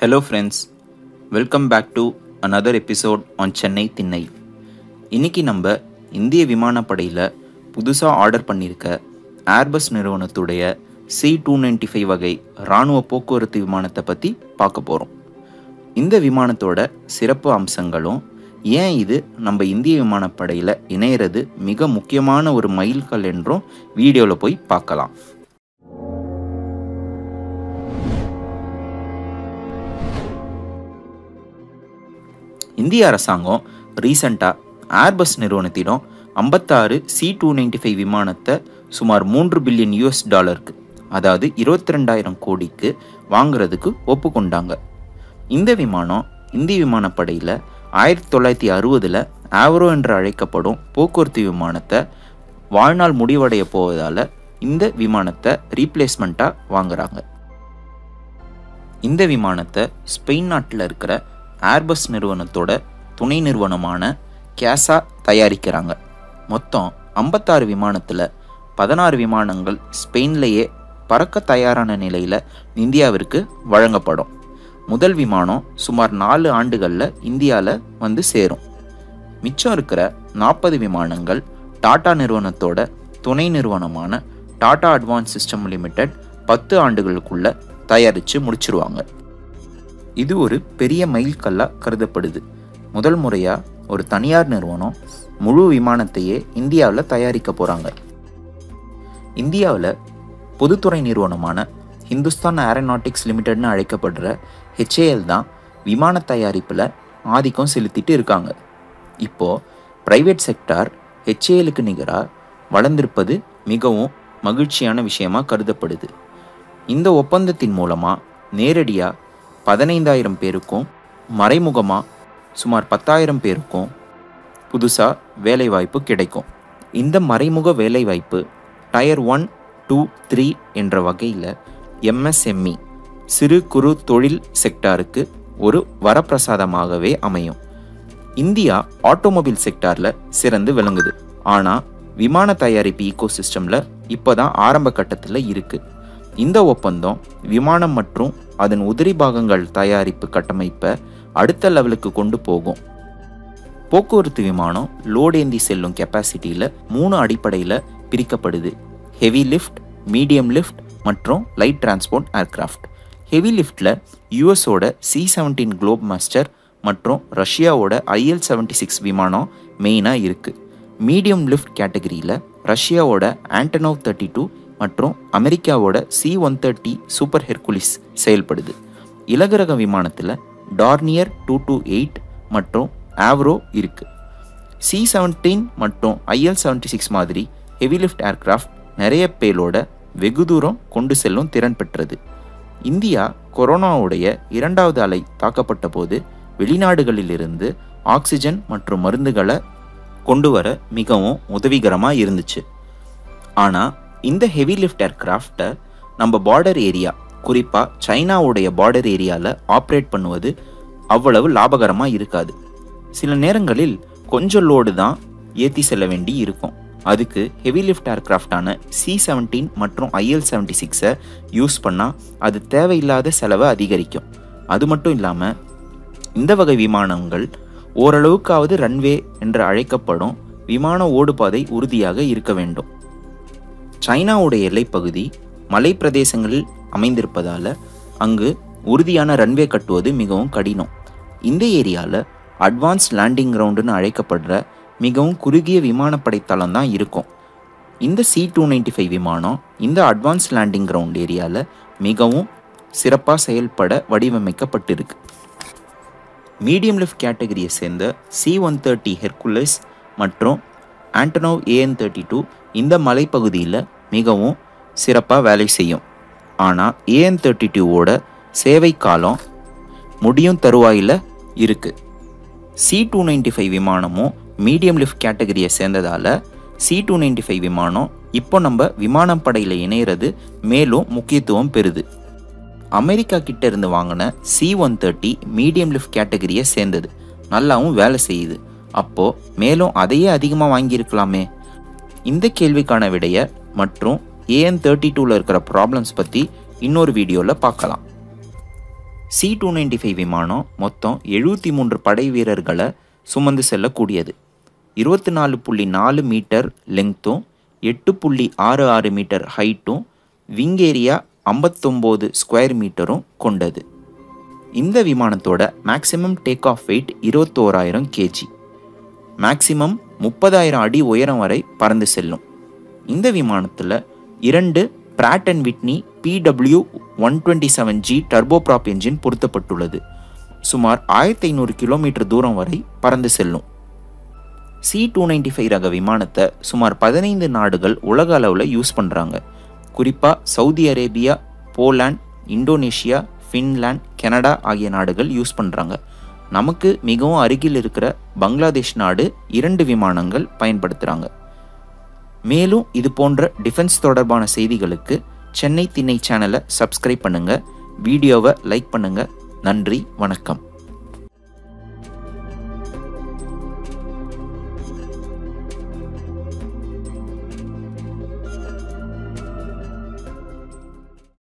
hello friends welcome back to another episode on Chennai Thinnai இன்னைக்கு நம்ம இந்திய விமானப்படையில் புதுசாக ஆர்டர் பண்ணியிருக்க ஏர்பஸ் நிறுவனத்துடைய சி டூ நைன்டி ஃபைவ் வகை இராணுவ போக்குவரத்து விமானத்தை பற்றி பார்க்க போகிறோம் இந்த விமானத்தோட சிறப்பு அம்சங்களும் ஏன் இது நம்ம இந்திய விமானப்படையில் இணையிறது மிக முக்கியமான ஒரு மைல்கல் என்றும் வீடியோவில் போய் பார்க்கலாம் இந்திய அரசாங்கம் ரீசண்டாக ஏர்பஸ் நிறுவனத்திடம் ஐம்பத்தாறு சி டூ நைன்டி ஃபைவ் விமானத்தை சுமார் மூன்று பில்லியன் யூஎஸ் டாலருக்கு அதாவது இருபத்தி ரெண்டாயிரம் கோடிக்கு வாங்குறதுக்கு ஒப்புக்கொண்டாங்க இந்த விமானம் இந்திய விமானப்படையில் ஆயிரத்தி தொள்ளாயிரத்தி அறுபதில் ஆவரோ என்று அழைக்கப்படும் போக்குவரத்து விமானத்தை வாழ்நாள் முடிவடைய போவதால் இந்த விமானத்தை ரீப்ளேஸ்மெண்ட்டாக வாங்குறாங்க இந்த விமானத்தை ஸ்பெயின் நாட்டில் இருக்கிற ஏர்பஸ் நிறுவனத்தோட துணை நிறுவனமான கேசா தயாரிக்கிறாங்க மொத்தம் ஐம்பத்தாறு விமானத்தில் பதினாறு விமானங்கள் ஸ்பெயின்லேயே பறக்க தயாரான நிலையில் இந்தியாவிற்கு வழங்கப்படும் முதல் விமானம் சுமார் நாலு ஆண்டுகளில் இந்தியாவில் வந்து சேரும் மிச்சம் இருக்கிற நாற்பது விமானங்கள் டாடா நிறுவனத்தோட துணை நிறுவனமான டாடா அட்வான்ஸ் சிஸ்டம் லிமிடெட் பத்து ஆண்டுகளுக்குள்ள தயாரித்து முடிச்சிருவாங்க இது ஒரு பெரிய மைல்கல்லாக கருதப்படுது முதல் முறையாக ஒரு தனியார் நிறுவனம் முழு விமானத்தையே இந்தியாவில் தயாரிக்க போகிறாங்க இந்தியாவில் பொதுத்துறை நிறுவனமான ஹிந்துஸ்தான் ஏரோநாட்டிக்ஸ் லிமிடெட்னு அழைக்கப்படுற ஹெச்ஏஎல் தான் விமான தயாரிப்பில் ஆதிக்கம் செலுத்திட்டு இருக்காங்க இப்போது ப்ரைவேட் செக்டார் ஹெச்ஏஎலுக்கு நிகராக வளர்ந்திருப்பது மிகவும் மகிழ்ச்சியான விஷயமா கருதப்படுது இந்த ஒப்பந்தத்தின் மூலமாக நேரடியாக பதினைந்தாயிரம் பேருக்கும் மறைமுகமாக சுமார் பத்தாயிரம் பேருக்கும் புதுசாக வேலைவாய்ப்பு கிடைக்கும் இந்த மறைமுக வேலைவாய்ப்பு டயர் ஒன் டூ த்ரீ என்ற வகையில் எம்எஸ்எம்இ சிறு குறு தொழில் செக்டாருக்கு ஒரு வரப்பிரசாதமாகவே அமையும் இந்தியா ஆட்டோமொபைல் செக்டாரில் சிறந்து விளங்குது ஆனால் விமான தயாரிப்பு ஈகோ சிஸ்டமில் இப்போ தான் ஆரம்ப கட்டத்தில் இருக்குது இந்த ஒப்பந்தம் விமானம் மற்றும் அதன் உதிரி பாகங்கள் தயாரிப்பு கட்டமைப்பை அடுத்த லெவலுக்கு கொண்டு போகும் போக்குவரத்து விமானம் லோடு ஏந்தி செல்லும் கெப்பாசிட்டியில் மூணு அடிப்படையில் பிரிக்கப்படுது ஹெவி லிஃப்ட் மீடியம் லிஃப்ட் மற்றும் லைட் டிரான்ஸ்போர்ட் ஏர்கிராஃப்ட் ஹெவி லிஃப்டில் யூஎஸோட சி செவன்டீன் குளோப் மாஸ்டர் மற்றும் ரஷ்யாவோட ஐஎல் செவன்டி சிக்ஸ் விமானம் மெயினாக இருக்குது மீடியம் லிஃப்ட் கேட்டகரியில் ரஷ்யாவோட ஆண்டனோவ் தேர்ட்டி டூ மற்றும் அமெரிக்காவோட C one thirty Super Hercules செயல்படுது இலகுரக விமானத்தில் டார்னியர் டூ டூ எயிட் மற்றும் ஆவ்ரோ இருக்குது சி செவன்டீன் மற்றும் ஐஎல் செவன்டி சிக்ஸ் மாதிரி ஹெவி லிஃப்ட் ஏர்கிராஃப்ட் நிறைய பேலோட வெகு தூரம் கொண்டு செல்லும் திறன் பெற்றது இந்தியா கொரோனாவுடைய இரண்டாவது அலை தாக்கப்பட்ட போது வெளிநாடுகளிலிருந்து ஆக்சிஜன் மற்றும் மருந்துகளை கொண்டு வர மிகவும் உதவிகரமாக இருந்துச்சு ஆனால் இந்த ஹெவி லிஃப்ட் ஏர்கிராஃப்டை நம்ம பார்டர் ஏரியா குறிப்பாக சைனாவுடைய பார்டர் ஏரியாவில் ஆப்ரேட் பண்ணுவது அவ்வளவு லாபகரமாக இருக்காது சில நேரங்களில் கொஞ்சம் லோடு தான் ஏற்றி செல்ல வேண்டி இருக்கும் அதுக்கு ஹெவி லிஃப்ட் ஏர்கிராஃப்டான சி செவன்டீன் மற்றும் ஐஎல் செவன்டி சிக்ஸை யூஸ் பண்ணால் அது தேவையில்லாத செலவை அதிகரிக்கும் அது மட்டும் இல்லாமல் இந்த வகை விமானங்கள் ஓரளவுக்காவது ரன்வே என்று அழைக்கப்படும் விமான ஓடுபாதை உறுதியாக இருக்க வேண்டும் சைனாவுடைய எல்லைப்பகுதி மலை பிரதேசங்களில் அமைந்திருப்பதால் அங்கு உறுதியான ரன்வே கட்டுவது மிகவும் கடினம் இந்த ஏரியாவில் அட்வான்ஸ் லேண்டிங் கிரவுண்டுன்னு அழைக்கப்படுற மிகவும் குறுகிய விமானப்படை தளம் தான் இருக்கும் இந்த சி டூ நைன்டி ஃபைவ் விமானம் இந்த அட்வான்ஸ் லேண்டிங் கிரவுண்ட் ஏரியாவில் மிகவும் சிறப்பாக செயல்பட வடிவமைக்கப்பட்டிருக்கு மீடியம் லிஃப்ட் கேட்டகரியை சேர்ந்த சி ஒன் தேர்ட்டி ஹெர்குலஸ் மற்றும் ஆண்டனோவ் ஏஎன் தேர்ட்டி டூ இந்த மலைப்பகுதியில் மிகவும் சிறப்பாக வேலை செய்யும் ஆனால் ஏஎன் தேர்ட்டி டூவோட சேவை காலம் முடியும் தருவாயில் இருக்குது சி டூ நைன்டி ஃபைவ் விமானமும் மீடியம் லிஃப்ட் கேட்டகரியை சேர்ந்ததால் சி டூ நைன்டி ஃபைவ் விமானம் இப்போ நம்ம விமானப்படையில் இணையிறது மேலும் முக்கியத்துவம் பெறுது அமெரிக்கா கிட்ட இருந்து வாங்கின C one thirty medium lift கேட்டகரியை சேர்ந்தது நல்லாவும் வேலை செய்யுது அப்போ மேலும் அதையே அதிகமாக வாங்கியிருக்கலாமே இந்த கேள்விக்கான விடைய மற்றும் ஏஎன் தேர்ட்டி டூவில் இருக்கிற ப்ராப்ளம்ஸ் பற்றி இன்னொரு வீடியோவில் பார்க்கலாம் சி டூ நைன்டி ஃபைவ் விமானம் மொத்தம் எழுபத்தி மூன்று படை வீரர்களை சுமந்து செல்லக்கூடியது இருபத்தி நாலு புள்ளி நாலு மீட்டர் லெங்க்த்தும் எட்டு புள்ளி ஆறு ஆறு மீட்டர் ஹைட்டும் விங் ஏரியா ஐம்பத்தொம்போது ஸ்கொயர் மீட்டரும் கொண்டது இந்த விமானத்தோட மேக்ஸிமம் டேக் ஆஃப் வெயிட் இருபத்தோராயிரம் கேஜி மேக்ஸிமம் முப்பதாயிரம் அடி உயரம் வரை பறந்து செல்லும் இந்த விமானத்தில் இரண்டு Pratt and Whitney PW one twenty seven G turboprop engine பொருத்தப்பட்டுள்ளது சுமார் ஆயிரத்தி ஐநூறு கிலோமீட்டர் தூரம் வரை பறந்து செல்லும் சி டூ நைன்டி ஃபைவ் ரக விமானத்தை சுமார் பதினைந்து நாடுகள் உலக அளவில் யூஸ் பண்ணுறாங்க குறிப்பாக Saudi Arabia Poland Indonesia Finland Canada ஆகிய நாடுகள் யூஸ் பண்ணுறாங்க நமக்கு மிகவும் அருகில் இருக்கிற பங்களாதேஷ் நாடு இரண்டு விமானங்கள் பயன்படுத்துகிறாங்க மேலும் இது போன்ற டிஃபென்ஸ் தொடர்பான செய்திகளுக்கு சென்னை திண்ணை சேனலை சப்ஸ்கிரைப் பண்ணுங்கள் வீடியோவை லைக் பண்ணுங்கள் நன்றி வணக்கம்